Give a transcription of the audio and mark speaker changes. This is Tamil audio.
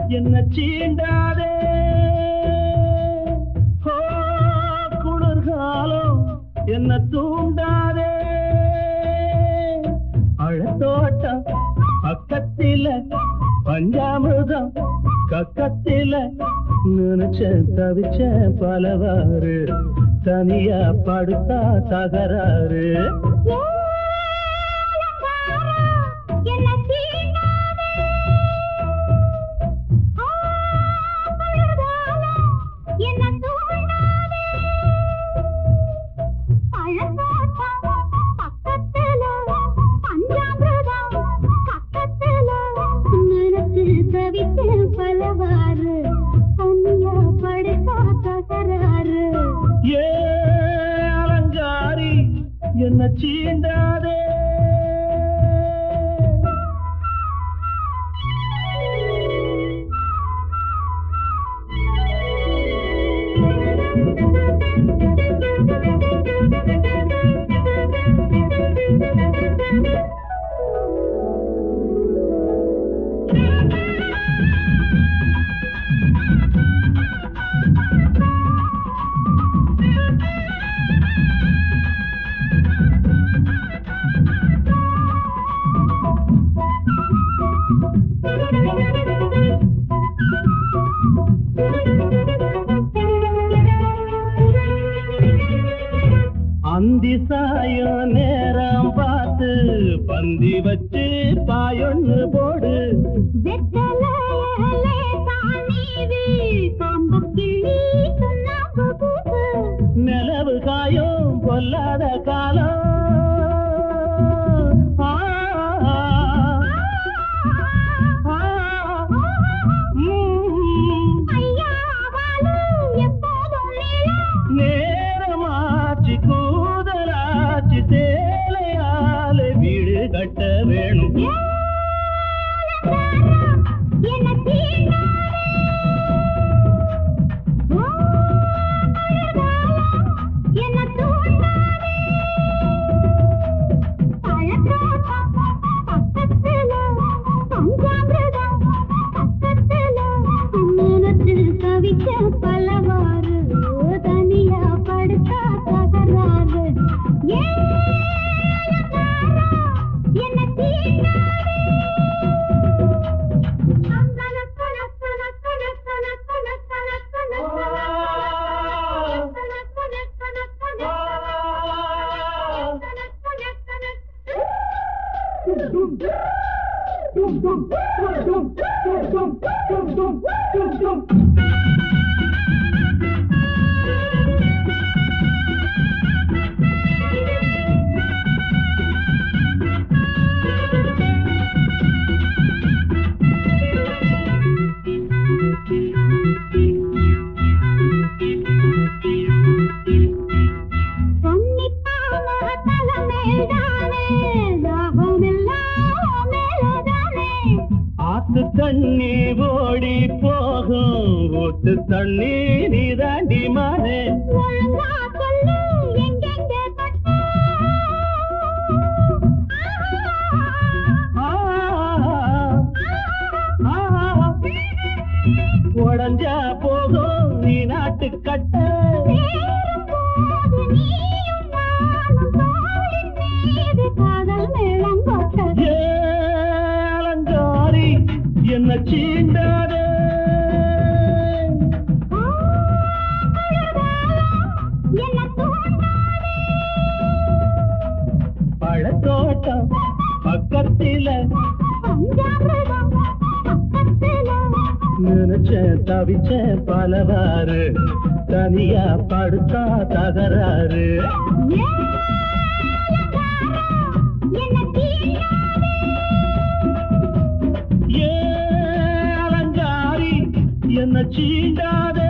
Speaker 1: என்ன சீண்டாதே ஹோ குளிர்காலம் என்ன தூண்டாதே அழத்தோட்டம் பக்கத்தில பஞ்சாமிர்தம் கக்கத்தில நினைச்ச தவிச்ச பலவாறு தனியா படுத்தா தகராறு
Speaker 2: என்ன சீண்டாதே ஆ, குளிர்காலம் என்ன தூண்டாதே பழத்தோட்டம் பக்கத்துல பஞ்சாமிர்தம் கக்கத்துல நினைச்சு தவித்து பலவாறு தனியா படுத்தா தகராறு
Speaker 1: ஏ அலங்காரி என்ன சீண்டாதே அந்தி சாயம் நேரம் பார்த்து பந்தி வச்சு பாயொன்னு போடு
Speaker 2: வெத்தலையலே தானீது காம்பு கிள்ளி சுண்ணாம்பு பூசு
Speaker 1: நிலவு காயும் பொல்லாத காலம் ஆ, ஆ, ஆ, ம்.
Speaker 2: ஐயா வாழும் எப்போதும் நீளம்
Speaker 1: நேரமாச்சு கூதலாச்சு சேலையால வீடு கட்ட வேணும்
Speaker 2: என்ன தீண்டாதே ஓ குளிர்காலம் என்ன தூண்டாதே பழத்தோட்டம் பக்கத்துல பஞ்சாமிர்தம் பக்கத்துல நினைச்சு கவிச்ச பலவாறு தனியா படுத்தா தகராறு என்ன தீண்டாதே பொன்னிப்பான தலைமேல்தானே, தாகமெல்லாம் மேலதானே.
Speaker 1: ஆத்து தண்ணி ஓடி போகும் ஊத்து தண்ணி நீதாண்டி மானே
Speaker 2: ஒழுங்கா சொல்லு, எங்கெங்கே தொட்ட?
Speaker 1: ஆ, ஆ, உடஞ்சா போகும் நீ நாட்டு கட்ட
Speaker 2: சேரும்போது நீயும் நானும் தோளின் மீது காதல் மேளம் கொட்டது.
Speaker 1: ஏ அலங்காரி என்ன சீண்டாதே
Speaker 2: ஆ, குளிர்காலம் என்ன தூண்டாதே.
Speaker 1: பழத்தோட்டம் பக்கத்தில
Speaker 2: பஞ்சாமிர்தம் பக்கத்துல
Speaker 1: நினைச்ச தவிச்ச பலவாறு தனியா படுத்தா தகராறு ஏ அலங்காரி என்ன சீண்டாதே